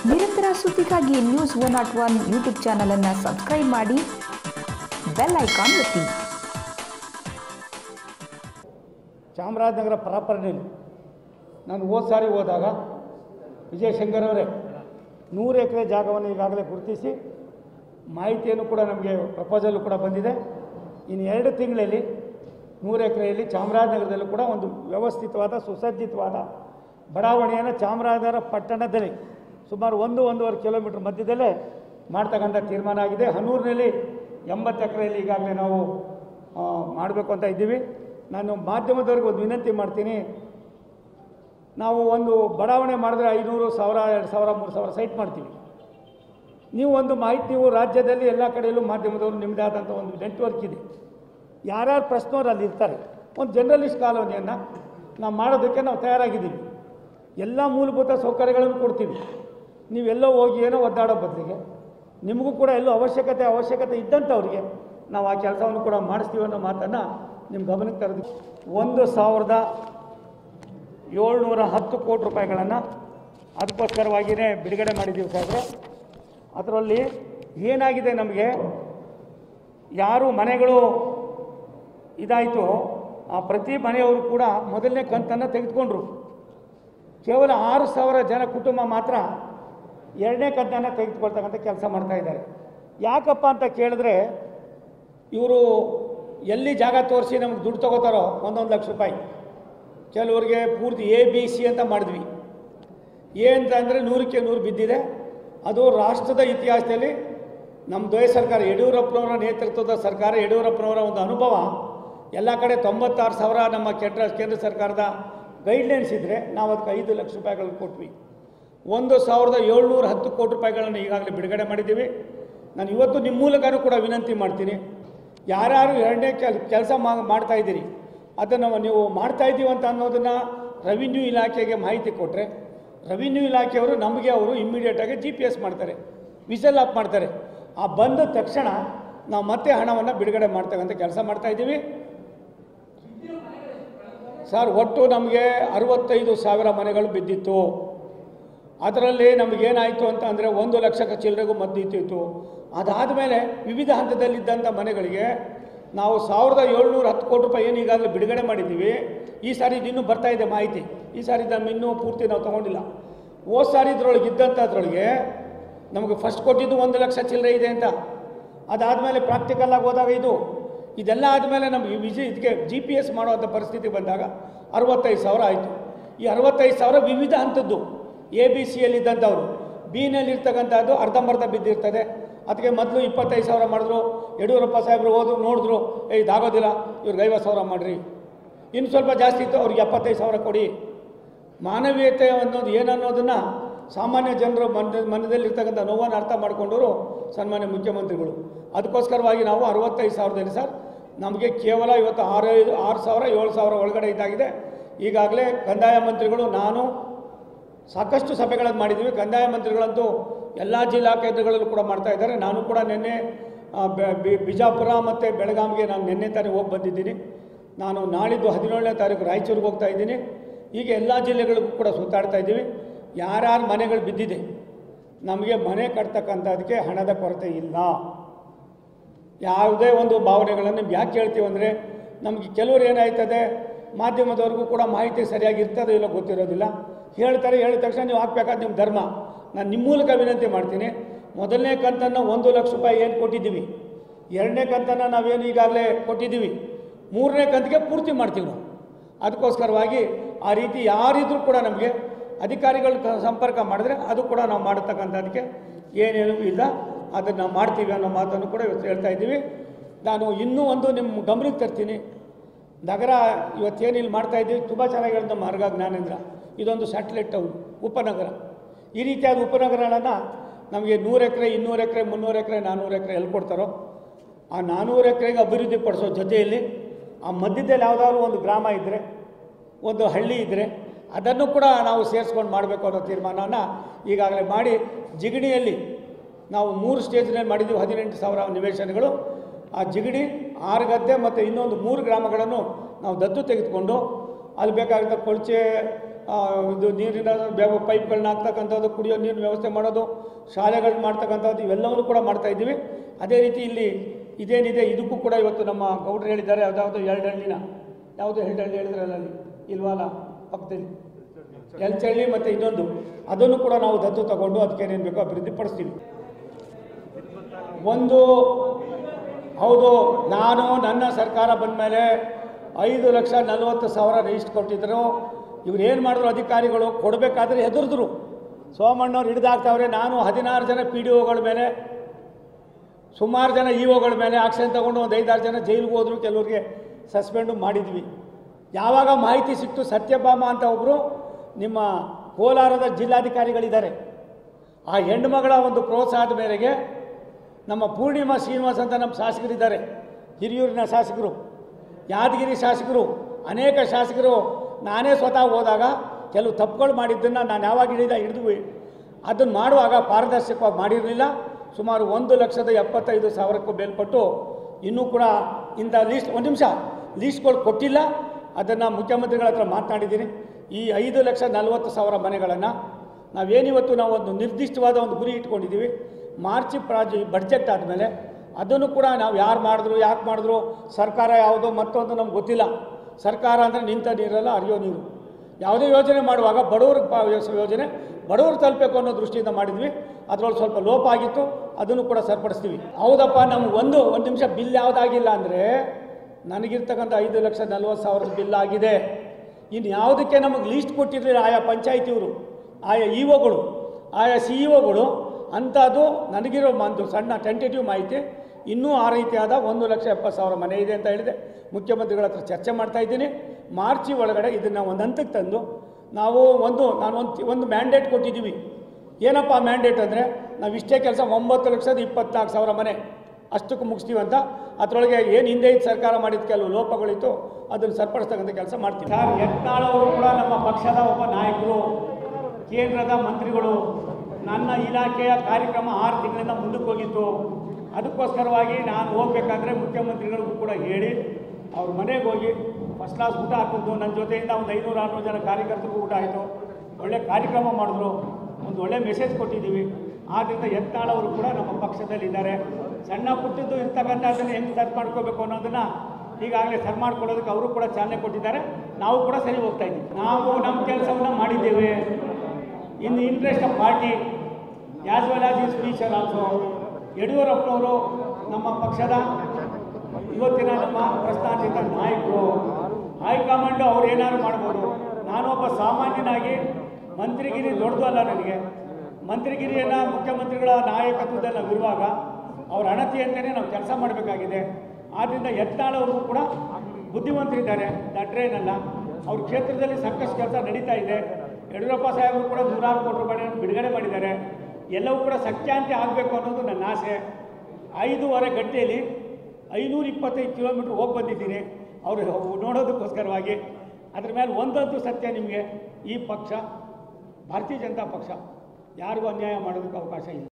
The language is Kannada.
ನಿರಂತರ ಸುದ್ದಿಗಾಗಿ news one nought one YouTube ಚಾನಲನ್ನು ಸಬ್ಸ್ಕ್ರೈಬ್ ಮಾಡಿ ಬೆಲ್ ಐಕಾನ್ ಒತ್ತಿ ಚಾಮರಾಜನಗರ ಪ್ರಾಪರ್ಟಿಲಿ ನಾನು ಹೋದ ಸಾರಿ ಹೋದಾಗ ವಿಜಯಶಂಕರ್ ಅವರೇ ನೂರು ಎಕರೆ ಜಾಗವನ್ನು ಈಗಾಗಲೇ ಗುರುತಿಸಿ ಮಾಹಿತಿಯನ್ನು ಕೂಡ ನಮಗೆ ಪ್ರಪೋಸಲ್ಲು ಕೂಡ ಬಂದಿದೆ ಇನ್ನು ಎರಡು ತಿಂಗಳಲ್ಲಿ ನೂರು ಎಕರೆಯಲ್ಲಿ ಚಾಮರಾಜನಗರದಲ್ಲೂ ಕೂಡ ಒಂದು ವ್ಯವಸ್ಥಿತವಾದ ಸುಸಜ್ಜಿತವಾದ ಬಡಾವಣೆಯನ್ನು ಚಾಮರಾಜನಗರ ಪಟ್ಟಣದಲ್ಲಿ ಸುಮಾರು ಒಂದು ಒಂದೂವರೆ ಕಿಲೋಮೀಟ್ರ್ ಮಧ್ಯದಲ್ಲೇ ಮಾಡ್ತಕ್ಕಂಥ ತೀರ್ಮಾನ ಆಗಿದೆ ಹನೂರಿನಲ್ಲಿ ಎಂಬತ್ತು ಎಕರೆಯಲ್ಲಿ ಈಗಾಗಲೇ ನಾವು ಮಾಡಬೇಕು ಅಂತ ಇದ್ದೀವಿ ನಾನು ಮಾಧ್ಯಮದವ್ರಿಗೆ ಒಂದು ವಿನಂತಿ ಮಾಡ್ತೀನಿ ನಾವು ಒಂದು ಬಡಾವಣೆ ಮಾಡಿದ್ರೆ ಐನೂರು ಸಾವಿರ ಎರಡು ಸಾವಿರ ಮೂರು ಸಾವಿರ ಸೈಟ್ ಮಾಡ್ತೀವಿ ನೀವು ಒಂದು ಮಾಹಿತಿ ನೀವು ರಾಜ್ಯದಲ್ಲಿ ಎಲ್ಲ ಕಡೆಯಲ್ಲೂ ಮಾಧ್ಯಮದವರು ನಿಮ್ಮದೇ ಆದಂಥ ಒಂದು ನೆಟ್ವರ್ಕ್ ಇದೆ ಯಾರ್ಯಾರು ಪ್ರಶ್ನವ್ರು ಅಲ್ಲಿ ಇರ್ತಾರೆ ಒಂದು ಜರ್ನಲಿಸ್ಟ್ ಕಾಲೋನಿಯನ್ನು ನಾವು ಮಾಡೋದಕ್ಕೆ ನಾವು ತಯಾರಾಗಿದ್ದೀವಿ ಎಲ್ಲ ಮೂಲಭೂತ ಸೌಕರ್ಯಗಳನ್ನು ಕೊಡ್ತೀವಿ ನೀವೆಲ್ಲೋ ಹೋಗಿ ಏನೋ ಒದ್ದಾಡೋ ಬದಲಿಗೆ ನಿಮಗೂ ಕೂಡ ಎಲ್ಲೋ ಅವಶ್ಯಕತೆ ಅವಶ್ಯಕತೆ ಇದ್ದಂಥವ್ರಿಗೆ ನಾವು ಆ ಕೆಲಸವನ್ನು ಕೂಡ ಮಾಡಿಸ್ತೀವಿ ಅನ್ನೋ ಮಾತನ್ನು ನಿಮ್ಮ ಗಮನಕ್ಕೆ ತರೋದು ಒಂದು ಸಾವಿರದ ಏಳ್ನೂರ ಹತ್ತು ಕೋಟಿ ರೂಪಾಯಿಗಳನ್ನು ಅದಕ್ಕೋಸ್ಕರವಾಗಿಯೇ ಬಿಡುಗಡೆ ಮಾಡಿದ್ದೀವಿ ಸಾಹೇಬ್ರೆ ಅದರಲ್ಲಿ ಏನಾಗಿದೆ ನಮಗೆ ಯಾರು ಮನೆಗಳು ಇದಾಯಿತು ಆ ಪ್ರತಿ ಮನೆಯವರು ಕೂಡ ಮೊದಲನೇ ಕಂತನ್ನು ತೆಗೆದುಕೊಂಡ್ರು ಕೇವಲ ಆರು ಸಾವಿರ ಜನ ಕುಟುಂಬ ಮಾತ್ರ ಎರಡನೇ ಕಂತನ್ನು ತೆಗೆದುಕೊಳ್ತಕ್ಕಂಥ ಕೆಲಸ ಮಾಡ್ತಾ ಇದ್ದಾರೆ ಯಾಕಪ್ಪ ಅಂತ ಕೇಳಿದ್ರೆ ಇವರು ಎಲ್ಲಿ ಜಾಗ ತೋರಿಸಿ ನಮ್ಗೆ ದುಡ್ಡು ತಗೋತಾರೋ ಒಂದೊಂದು ಲಕ್ಷ ರೂಪಾಯಿ ಕೆಲವರಿಗೆ ಪೂರ್ತಿ ಎ ಬಿ ಸಿ ಅಂತ ಮಾಡಿದ್ವಿ ಎ ಅಂತ ಅಂದರೆ ನೂರಕ್ಕೆ ನೂರು ಬಿದ್ದಿದೆ ಅದು ರಾಷ್ಟ್ರದ ಇತಿಹಾಸದಲ್ಲಿ ನಮ್ಮ ದ್ವಯ ಸರ್ಕಾರ ಯಡಿಯೂರಪ್ಪನವರ ನೇತೃತ್ವದ ಸರ್ಕಾರ ಯಡಿಯೂರಪ್ಪನವರ ಒಂದು ಅನುಭವ ಎಲ್ಲ ಕಡೆ ತೊಂಬತ್ತಾರು ಸಾವಿರ ನಮ್ಮ ಕೇಂದ್ರ ಕೇಂದ್ರ ಸರ್ಕಾರದ ಗೈಡ್ಲೈನ್ಸ್ ಇದ್ದರೆ ನಾವು ಅದಕ್ಕೆ ಐದು ಲಕ್ಷ ರೂಪಾಯಿಗಳನ್ನು ಕೊಟ್ವಿ ಒಂದು ಸಾವಿರದ ಏಳ್ನೂರ ಹತ್ತು ಕೋಟಿ ರೂಪಾಯಿಗಳನ್ನು ಈಗಾಗಲೇ ಬಿಡುಗಡೆ ಮಾಡಿದ್ದೀವಿ ನಾನು ಇವತ್ತು ನಿಮ್ಮ ಮೂಲಕನೂ ಕೂಡ ವಿನಂತಿ ಮಾಡ್ತೀನಿ ಯಾರ್ಯಾರು ಎರಡನೇ ಕೆಲ್ ಕೆಲಸ ಮಾಡ್ತಾ ಇದ್ದೀರಿ ಅದನ್ನು ನೀವು ಮಾಡ್ತಾ ಇದ್ದೀವಿ ಅಂತ ಅನ್ನೋದನ್ನು ರೆವಿನ್ಯೂ ಇಲಾಖೆಗೆ ಮಾಹಿತಿ ಕೊಟ್ಟರೆ ರೆವಿನ್ಯೂ ಇಲಾಖೆಯವರು ನಮಗೆ ಅವರು ಇಮ್ಮಿಡಿಯೇಟಾಗಿ ಜಿ ಪಿ ಎಸ್ ಮಾಡ್ತಾರೆ ವಿಸಲ್ ಆಫ್ ಮಾಡ್ತಾರೆ ಆ ಬಂದ ತಕ್ಷಣ ನಾವು ಮತ್ತೆ ಹಣವನ್ನು ಬಿಡುಗಡೆ ಮಾಡ್ತಕ್ಕಂಥ ಕೆಲಸ ಮಾಡ್ತಾ ಇದ್ದೀವಿ ಸರ್ ಒಟ್ಟು ನಮಗೆ ಅರವತ್ತೈದು ಸಾವಿರ ಮನೆಗಳು ಬಿದ್ದಿತ್ತು ಅದರಲ್ಲಿ ನಮಗೇನಾಯಿತು ಅಂತ ಅಂದರೆ ಒಂದು ಲಕ್ಷಕ್ಕೆ ಚಿಲ್ಲರೆಗೂ ಮದ್ದಿತ್ತಿತ್ತು ಅದಾದಮೇಲೆ ವಿವಿಧ ಹಂತದಲ್ಲಿದ್ದಂಥ ಮನೆಗಳಿಗೆ ನಾವು ಸಾವಿರದ ಏಳ್ನೂರ ಹತ್ತು ಕೋಟಿ ರೂಪಾಯಿ ಏನು ಈಗಾಗಲೇ ಬಿಡುಗಡೆ ಮಾಡಿದ್ದೀವಿ ಈ ಸಾರಿ ಇದು ಇನ್ನೂ ಬರ್ತಾ ಇದೆ ಮಾಹಿತಿ ಈ ಸಾರಿ ನಮ್ಮ ಇನ್ನೂ ಪೂರ್ತಿ ನಾವು ತೊಗೊಂಡಿಲ್ಲ ಹೋದ ಸಾರಿ ಇದ್ರೊಳಗೆ ಇದ್ದಂಥದ್ರೊಳಗೆ ನಮಗೆ ಫಸ್ಟ್ ಕೊಟ್ಟಿದ್ದು ಒಂದು ಲಕ್ಷ ಚಿಲ್ಲರೆ ಇದೆ ಅಂತ ಅದಾದಮೇಲೆ ಪ್ರಾಕ್ಟಿಕಲ್ಲಾಗಿ ಹೋದಾಗ ಇದು ಇದೆಲ್ಲ ಆದಮೇಲೆ ನಮಗೆ ವಿಜಿ ಇದಕ್ಕೆ ಜಿ ಪಿ ಎಸ್ ಮಾಡುವಂಥ ಪರಿಸ್ಥಿತಿ ಬಂದಾಗ ಅರವತ್ತೈದು ಸಾವಿರ ಆಯಿತು ಈ ಅರವತ್ತೈದು ಸಾವಿರ ವಿವಿಧ ಹಂತದ್ದು ಎ ಬಿ ಸಿಯಲ್ಲಿದ್ದಂಥವ್ರು ಬಿನಲ್ಲಿ ಇರ್ತಕ್ಕಂಥದ್ದು ಅರ್ಧಂಬರ್ಧ ಬಿದ್ದಿರ್ತದೆ ಅದಕ್ಕೆ ಮೊದಲು ಇಪ್ಪತ್ತೈದು ಸಾವಿರ ಮಾಡಿದ್ರು ಯಡಿಯೂರಪ್ಪ ಸಾಹೇಬರು ಹೋದ್ರು ನೋಡಿದ್ರು ಏ ಇದಾಗೋದಿಲ್ಲ ಇವ್ರಿಗೆ ಐವತ್ತು ಸಾವಿರ ಮಾಡಿರಿ ಇನ್ನು ಸ್ವಲ್ಪ ಜಾಸ್ತಿ ಇತ್ತು ಅವ್ರಿಗೆ ಎಪ್ಪತ್ತೈದು ಸಾವಿರ ಕೊಡಿ ಮಾನವೀಯತೆ ಅನ್ನೋದು ಏನನ್ನೋದನ್ನು ಸಾಮಾನ್ಯ ಜನರು ಮನ ಮನದಲ್ಲಿರ್ತಕ್ಕಂಥ ನೋವನ್ನು ಅರ್ಥ ಮಾಡಿಕೊಂಡವರು ಸನ್ಮಾನ್ಯ ಮುಖ್ಯಮಂತ್ರಿಗಳು ಅದಕ್ಕೋಸ್ಕರವಾಗಿ ನಾವು ಅರವತ್ತೈದು ಸಾವಿರದಲ್ಲಿ ಸರ್ ನಮಗೆ ಕೇವಲ ಇವತ್ತು ಆರು ಐದು ಆರು ಸಾವಿರ ಏಳು ಸಾವಿರ ಒಳಗಡೆ ಇದ್ದಾಗಿದೆ ಈಗಾಗಲೇ ಕಂದಾಯ ಮಂತ್ರಿಗಳು ನಾನು ಸಾಕಷ್ಟು ಸಭೆಗಳನ್ನು ಮಾಡಿದ್ದೀವಿ ಕಂದಾಯ ಮಂತ್ರಿಗಳಂತೂ ಎಲ್ಲ ಜಿಲ್ಲಾ ಕೇಂದ್ರಗಳಲ್ಲೂ ಕೂಡ ಮಾಡ್ತಾ ಇದ್ದಾರೆ ನಾನು ಕೂಡ ನಿನ್ನೆ ಆ, ಬೆ- ಬಿ- ಬಿಜಾಪುರ ಮತ್ತು ಬೆಳಗಾವಿಗೆ ನಾನು ನಿನ್ನೆ ತಾನೇ ಹೋಗಿ ಬಂದಿದ್ದೀನಿ ನಾನು ನಾಳಿದ್ದು ಹದಿನೇಳನೇ ತಾರೀಕು ರಾಯಚೂರಿಗೆ ಹೋಗ್ತಾ ಇದ್ದೀನಿ ಹೀಗೆ ಎಲ್ಲ ಜಿಲ್ಲೆಗಳಿಗೂ ಕೂಡ ಸುತ್ತಾಡ್ತಾ ಇದ್ದೀವಿ ಯಾರ್ಯಾರ ಮನೆಗಳು ಬಿದ್ದಿದೆ ನಮಗೆ ಮನೆ ಕಟ್ತಕ್ಕಂಥದಕ್ಕೆ ಹಣದ ಕೊರತೆ ಇಲ್ಲ ಯಾವುದೇ ಒಂದು ಭಾವನೆಗಳನ್ನು ಯಾಕೆ ಹೇಳ್ತೀವಿ ಅಂದರೆ ನಮಗೆ ಕೆಲವರು ಏನಾಯ್ತದೆ ಮಾಧ್ಯಮದವ್ರಿಗೂ ಕೂಡ ಮಾಹಿತಿ ಸರಿಯಾಗಿ ಇರ್ತದೆ ಇಲ್ಲೋ ಗೊತ್ತಿರೋದಿಲ್ಲ ಹೇಳ್ತಾರೆ ಹೇಳಿದ ತಕ್ಷಣ ನೀವು ಹಾಕ್ಬೇಕಾದ ನಿಮ್ಮ ಧರ್ಮ ನಾನು ನಿಮ್ಮ ಮೂಲಕ ವಿನಂತಿ ಮಾಡ್ತೀನಿ ಮೊದಲನೇ ಕಂತನ್ನು ಒಂದು ಲಕ್ಷ ರೂಪಾಯಿ ಏನು ಕೊಟ್ಟಿದ್ದೀವಿ ಎರಡನೇ ಕಂತನ್ನು ನಾವೇನು ಈಗಾಗಲೇ ಕೊಟ್ಟಿದ್ದೀವಿ ಮೂರನೇ ಕಂತಿಗೆ ಪೂರ್ತಿ ಮಾಡ್ತೀವಿ ನಾವು ಅದಕ್ಕೋಸ್ಕರವಾಗಿ ಆ ರೀತಿ ಯಾರಿದ್ರೂ ಕೂಡ ನಮಗೆ ಅಧಿಕಾರಿಗಳು ಕ- ಸಂಪರ್ಕ ಮಾಡಿದ್ರೆ ಅದು ಕೂಡ ನಾವು ಮಾಡತಕ್ಕಂಥದ್ದಕ್ಕೆ ಏನೇನು ಇಲ್ಲ ಅದನ್ನು ನಾವು ಮಾಡ್ತೀವಿ ಅನ್ನೋ ಮಾತನ್ನು ಕೂಡ ಇವತ್ತು ಹೇಳ್ತಾ ಇದ್ದೀವಿ ನಾನು ಇನ್ನೂ ಒಂದು ನಿಮ್ಮ ಗಮನಕ್ಕೆ ತರ್ತೀನಿ ನಗರ ಇವತ್ತೇನು ಇಲ್ಲಿ ಮಾಡ್ತಾ ಇದ್ದೀವಿ ತುಂಬ ಚೆನ್ನಾಗಿ ಹೇಳಿದ ಮಾರ್ಗ ಜ್ಞಾನೇಂದ್ರ ಇದೊಂದು ಸ್ಯಾಟಲೈಟ್ ಟೌನ್ ಉಪನಗರ ಈ ರೀತಿಯಾದ ಉಪನಗರಗಳನ್ನು ನಮಗೆ ನೂರು ಎಕರೆ ಇನ್ನೂರು ಎಕರೆ ಮುನ್ನೂರು ಎಕರೆ ನಾನ್ನೂರು ಎಕರೆ ಎಲ್ಲಿ ಕೊಡ್ತಾರೋ ಆ ನಾನ್ನೂರು ಎಕರೆಗೆ ಅಭಿವೃದ್ಧಿ ಪಡಿಸೋ ಜೊತೆಯಲ್ಲಿ ಆ ಮಧ್ಯದಲ್ಲಿ ಯಾವುದಾದ್ರು ಒಂದು ಗ್ರಾಮ ಇದ್ದರೆ ಒಂದು ಹಳ್ಳಿ ಇದ್ದರೆ ಅದನ್ನು ಕೂಡ ನಾವು ಸೇರಿಸ್ಕೊಂಡು ಮಾಡಬೇಕು ಅನ್ನೋ ತೀರ್ಮಾನನ ಈಗಾಗಲೇ ಮಾಡಿ ಜಿಗಣಿಯಲ್ಲಿ ನಾವು ಮೂರು ಸ್ಟೇಜ್ನಲ್ಲಿ ಮಾಡಿದ್ದೀವಿ ಹದಿನೆಂಟು ಸಾವಿರ ನಿವೇಶನಗಳು ಆ ಜಿಗಣಿ ಆರು ಗದ್ದೆ ಮತ್ತು ಇನ್ನೊಂದು ಮೂರು ಗ್ರಾಮಗಳನ್ನು ನಾವು ದತ್ತು ತೆಗೆದುಕೊಂಡು ಅಲ್ಲಿ ಬೇಕಾಗಿದ್ದ ಕೊಳಚೆ ಆ, ಇದು ನೀರಿನ ವ್ಯವ ಪೈಪ್ಗಳನ್ನ ಹಾಕ್ತಕ್ಕಂಥದ್ದು ಕುಡಿಯೋ ನೀರಿನ ವ್ಯವಸ್ಥೆ ಮಾಡೋದು ಶಾಲೆಗಳನ್ನ ಮಾಡ್ತಕ್ಕಂಥದ್ದು ಇವೆಲ್ಲವನ್ನೂ ಕೂಡ ಮಾಡ್ತಾ ಇದ್ದೀವಿ ಅದೇ ರೀತಿ ಇಲ್ಲಿ ಇದೇನಿದೆ ಇದಕ್ಕೂ ಕೂಡ ಇವತ್ತು ನಮ್ಮ ಗೌಡ್ರು ಹೇಳಿದ್ದಾರೆ ಯಾವುದಾವುದು ಎರಡು ಹಳ್ಳಿನ ಯಾವುದು ಎರಡು ಹಳ್ಳಿ ಹೇಳಿದ್ರಲ್ಲ ಅಲ್ಲಿ ಇಲ್ವಲ್ಲ ಪಕ್ಕದಲ್ಲಿ ಎಲ್ಚಳ್ಳಿ ಮತ್ತು ಇನ್ನೊಂದು ಅದನ್ನು ಕೂಡ ನಾವು ದತ್ತು ತಗೊಂಡು ಅದಕ್ಕೆ ಏನೇನು ಬೇಕೋ ಅಭಿವೃದ್ಧಿಪಡಿಸ್ತೀವಿ ಒಂದು ಹೌದು ನಾನು ನನ್ನ ಸರ್ಕಾರ ಬಂದ ಮೇಲೆ ಐದು ಲಕ್ಷ ನಲವತ್ತು ಸಾವಿರ ರಿಜಿಸ್ಟ್ ಕೊಟ್ಟಿದ್ದರು ಇವ್ರು ಏನು ಮಾಡಿದ್ರು ಅಧಿಕಾರಿಗಳು ಕೊಡಬೇಕಾದ್ರೆ ಹೆದರಿದ್ರು ಸೋಮಣ್ಣವ್ರು ಹಿಡಿದಾಕ್ತಾವ್ರೆ ನಾನು ಹದಿನಾರು ಜನ ಪಿ ಡಿ ಒಗಳ ಮೇಲೆ ಸುಮಾರು ಜನ ಇ ಒಗಳ ಮೇಲೆ ಆಕ್ಷನ್ ತಗೊಂಡು ಒಂದು ಐದಾರು ಜನ ಜೈಲಿಗೆ ಹೋದ್ರು ಕೆಲವ್ರಿಗೆ ಸಸ್ಪೆಂಡು ಮಾಡಿದ್ವಿ ಯಾವಾಗ ಮಾಹಿತಿ ಸಿಕ್ತು ಸತ್ಯಭಾಮ ಅಂತ ಒಬ್ಬರು ನಿಮ್ಮ ಕೋಲಾರದ ಜಿಲ್ಲಾಧಿಕಾರಿಗಳಿದ್ದಾರೆ ಆ ಹೆಣ್ಣುಮಗಳ ಒಂದು ಪ್ರೋತ್ಸಾಹದ ಮೇರೆಗೆ ನಮ್ಮ ಪೂರ್ಣಿಮಾ ಶ್ರೀನಿವಾಸ್ ಅಂತ ನಮ್ಮ ಶಾಸಕರಿದ್ದಾರೆ ಹಿರಿಯೂರಿನ ಶಾಸಕರು ಯಾದಗಿರಿ ಶಾಸಕರು ಅನೇಕ ಶಾಸಕರು ನಾನೇ ಸ್ವತಃ ಹೋದಾಗ ಕೆಲವು ತಪ್ಪುಗಳು ಮಾಡಿದ್ದನ್ನು ನಾನು ಯಾವಾಗ ಹಿಡಿದ ಹಿಡಿದ್ವಿ ಅದನ್ನು ಮಾಡುವಾಗ ಪಾರದರ್ಶಕವಾಗಿ ಮಾಡಿರಲಿಲ್ಲ ಸುಮಾರು ಒಂದು ಲಕ್ಷದ ಎಪ್ಪತ್ತೈದು ಸಾವಿರಕ್ಕೂ ಮೇಲ್ಪಟ್ಟು ಇನ್ನೂ ಕೂಡ ಇಂಥ ಲೀಸ್ಟ್ ಒಂದು ನಿಮಿಷ ಲೀಸ್ಟ್ಗಳು ಕೊಟ್ಟಿಲ್ಲ ಅದನ್ನು ಮುಖ್ಯಮಂತ್ರಿಗಳ ಹತ್ರ ಮಾತನಾಡಿದ್ದೀನಿ ಈ ಐದು ಲಕ್ಷ ನಲವತ್ತು ಸಾವಿರ ಮನೆಗಳನ್ನು ನಾವೇನಿವತ್ತು ನಾವು ಒಂದು ನಿರ್ದಿಷ್ಟವಾದ ಒಂದು ಗುರಿ ಇಟ್ಕೊಂಡಿದ್ದೀವಿ ಮಾರ್ಚ್ ಪ್ರಾಜೆ ಬಡ್ಜೆಟ್ ಆದಮೇಲೆ ಅದನ್ನು ಕೂಡ ನಾವು ಯಾರು ಮಾಡಿದ್ರು ಯಾಕೆ ಮಾಡಿದ್ರು ಸರ್ಕಾರ ಯಾವುದೋ ಮತ್ತೊಂದು ನಮ್ಗೆ ಗೊತ್ತಿಲ್ಲ ಸರ್ಕಾರ ಅಂದರೆ ನಿಂತ ನೀರಲ್ಲ ಹರಿಯೋ ನೀರು ಯಾವುದೇ ಯೋಜನೆ ಮಾಡುವಾಗ ಬಡವ್ರಿಗೆ ಪಾ ಯೋಜನೆ ಬಡವ್ರು ತಲುಪಬೇಕು ಅನ್ನೋ ದೃಷ್ಟಿಯಿಂದ ಮಾಡಿದ್ವಿ ಅದರೊಳಗೆ ಸ್ವಲ್ಪ ಲೋಪ ಆಗಿತ್ತು ಅದನ್ನು ಕೂಡ ಸರಿಪಡಿಸ್ತೀವಿ ಹೌದಪ್ಪ ನಮ್ಗೆ ಒಂದು ಒಂದು ನಿಮಿಷ ಬಿಲ್ ಯಾವುದಾಗಿಲ್ಲ ಅಂದರೆ ನನಗಿರ್ತಕ್ಕಂಥ ಐದು ಲಕ್ಷ ನಲ್ವತ್ತು ಸಾವಿರದ ಬಿಲ್ ಆಗಿದೆ ಇನ್ನು ಯಾವುದಕ್ಕೆ ನಮಗೆ ಲೀಸ್ಟ್ ಕೊಟ್ಟಿರಲಿಲ್ಲ ಆಯಾ ಪಂಚಾಯಿತಿಯವರು ಆಯಾ ಇ ಒಗಳು ಆಯಾ ಸಿ ಇ ಒಗಳು ಅಂಥದ್ದು ನನಗಿರೋ ಒಂದು ಸಣ್ಣ ಟೆಂಟೇಟಿವ್ ಮಾಹಿತಿ ಇನ್ನೂ ಆ ರೀತಿಯಾದ ಒಂದು ಲಕ್ಷ ಎಪ್ಪತ್ತು ಸಾವಿರ ಮನೆ ಇದೆ ಅಂತ ಹೇಳಿದೆ ಮುಖ್ಯಮಂತ್ರಿಗಳ ಹತ್ರ ಚರ್ಚೆ ಮಾಡ್ತಾ ಇದ್ದೀನಿ ಮಾರ್ಚಿ ಒಳಗಡೆ ಇದನ್ನು ಒಂದು ಹಂತಕ್ಕೆ ತಂದು ನಾವು ಒಂದು ನಾನು ಒಂದು ಒಂದು ಮ್ಯಾಂಡೇಟ್ ಕೊಟ್ಟಿದ್ದೀವಿ ಏನಪ್ಪ ಮ್ಯಾಂಡೇಟ್ ಅಂದರೆ ನಾವು ಇಷ್ಟೇ ಕೆಲಸ ಒಂಬತ್ತು ಲಕ್ಷದ ಇಪ್ಪತ್ನಾಲ್ಕು ಸಾವಿರ ಮನೆ ಅಷ್ಟಕ್ಕೆ ಮುಗಿಸ್ತೀವಿ ಅಂತ ಅದರೊಳಗೆ ಏನು ಹಿಂದೆ ಇದ್ದ ಸರ್ಕಾರ ಮಾಡಿದ ಕೆಲವು ಲೋಪಗಳಿತ್ತು ಅದನ್ನು ಸರಿಪಡಿಸ್ತಕ್ಕಂಥ ಕೆಲಸ ಮಾಡ್ತೀವಿ ಸರ್ ಯತ್ನಾಳ್ ಅವರು ಕೂಡ ನಮ್ಮ ಪಕ್ಷದ ಒಬ್ಬ ನಾಯಕರು ಕೇಂದ್ರದ ಮಂತ್ರಿಗಳು ನನ್ನ ಇಲಾಖೆಯ ಕಾರ್ಯಕ್ರಮ ಆರು ತಿಂಗಳಿಂದ ಮುಂದಕ್ಕೆ ಹೋಗಿತ್ತು ಅದಕ್ಕೋಸ್ಕರವಾಗಿ ನಾನು ಹೋಗ್ಬೇಕಾದ್ರೆ ಮುಖ್ಯಮಂತ್ರಿಗಳಿಗೂ ಕೂಡ ಹೇಳಿ ಅವ್ರ ಮನೆಗೆ ಹೋಗಿ ಫಸ್ಟ್ ಕ್ಲಾಸ್ ಊಟ ಹಾಕಿದ್ದು ನನ್ನ ಜೊತೆಯಿಂದ ಒಂದು ಐನೂರು ಆರುನೂರು ಜನ ಕಾರ್ಯಕರ್ತರಿಗೂ ಊಟ ಆಯಿತು ಒಳ್ಳೆ ಕಾರ್ಯಕ್ರಮ ಮಾಡಿದ್ರು ಒಂದು ಒಳ್ಳೆ ಮೆಸೇಜ್ ಕೊಟ್ಟಿದ್ದೀವಿ ಆದ್ದರಿಂದ ಯತ್ನಾಳ್ ಅವರು ಕೂಡ ನಮ್ಮ ಪಕ್ಷದಲ್ಲಿದ್ದಾರೆ ಸಣ್ಣ ಪುಟ್ಟದ್ದು ಇರ್ತಕ್ಕಂಥದ್ದನ್ನು ಹೆಂಗೆ ಸರಿ ಮಾಡ್ಕೋಬೇಕು ಅನ್ನೋದನ್ನು ಈಗಾಗಲೇ ಸರಿ ಮಾಡ್ಕೊಳ್ಳೋದಕ್ಕೆ ಅವರು ಕೂಡ ಚಾಲನೆ ಕೊಟ್ಟಿದ್ದಾರೆ ನಾವು ಕೂಡ ಸರಿ ಹೋಗ್ತಾ ಇದ್ದೀವಿ ನಾವು ನಮ್ಮ ಕೆಲಸವನ್ನು ಮಾಡಿದ್ದೇವೆ in interest of party as well as ಈ ಸ್ಪೀಚರ್ ಆಲ್ಸೋ ಯಡಿಯೂರಪ್ಪನವರು ನಮ್ಮ ಪಕ್ಷದ ಇವತ್ತಿನ ನಮ್ಮ ಪ್ರಸ್ತಾಪಿತ ನಾಯಕರು ಹೈಕಮಾಂಡ್ ಅವ್ರು ಏನಾದ್ರು ಮಾಡ್ಬೋದು ನಾನೊಬ್ಬ ಸಾಮಾನ್ಯನಾಗಿ ಮಂತ್ರಿಗಿರಿ ದೊಡ್ಡದು ಅಲ್ಲ ನನಗೆ ಮಂತ್ರಿಗಿರಿಯನ್ನು ಮುಖ್ಯಮಂತ್ರಿಗಳ ನಾಯಕತ್ವದಲ್ಲಿ ನಾವು ಇರುವಾಗ ಅವ್ರ ಅಣತಿಯಂತೆಯೇ ನಾವು ಕೆಲಸ ಮಾಡಬೇಕಾಗಿದೆ ಆದ್ದರಿಂದ ಯತ್ನಾಳ್ ಅವರು ಕೂಡ ಬುದ್ಧಿವಂತರಿದ್ದಾರೆ ದಡ್ರೇನಲ್ಲ ಅವ್ರ ಕ್ಷೇತ್ರದಲ್ಲಿ ಸಾಕಷ್ಟು ಕೆಲಸ ನಡೀತಾ ಇದೆ ಯಡಿಯೂರಪ್ಪ ಸಾಹೇಬರು ಕೂಡ ನೂರಾರು ಕೋಟಿ ರೂಪಾಯಿಗಳನ್ನು ಬಿಡುಗಡೆ ಮಾಡಿದ್ದಾರೆ ಎಲ್ಲವೂ ಕೂಡ ಸತ್ಯಾಂತಿ ಆಗಬೇಕು ಅನ್ನೋದು ನನ್ನ ಆಸೆ ಐದೂವರೆ ಗಂಟೆಯಲ್ಲಿ ಐನೂರ ಇಪ್ಪತ್ತೈದು ಕಿಲೋಮೀಟ್ರ್ ಹೋಗಿ ಬಂದಿದ್ದೀನಿ ಅವರು ನೋಡೋದಕ್ಕೋಸ್ಕರವಾಗಿ ಅದ್ರ ಮೇಲೆ ಒಂದಂತೂ ಸತ್ಯ ನಿಮಗೆ ಈ ಪಕ್ಷ ಭಾರತೀಯ ಜನತಾ ಪಕ್ಷ ಯಾರಿಗೂ ಅನ್ಯಾಯ ಮಾಡೋದಕ್ಕೆ ಅವಕಾಶ ಇಲ್ಲ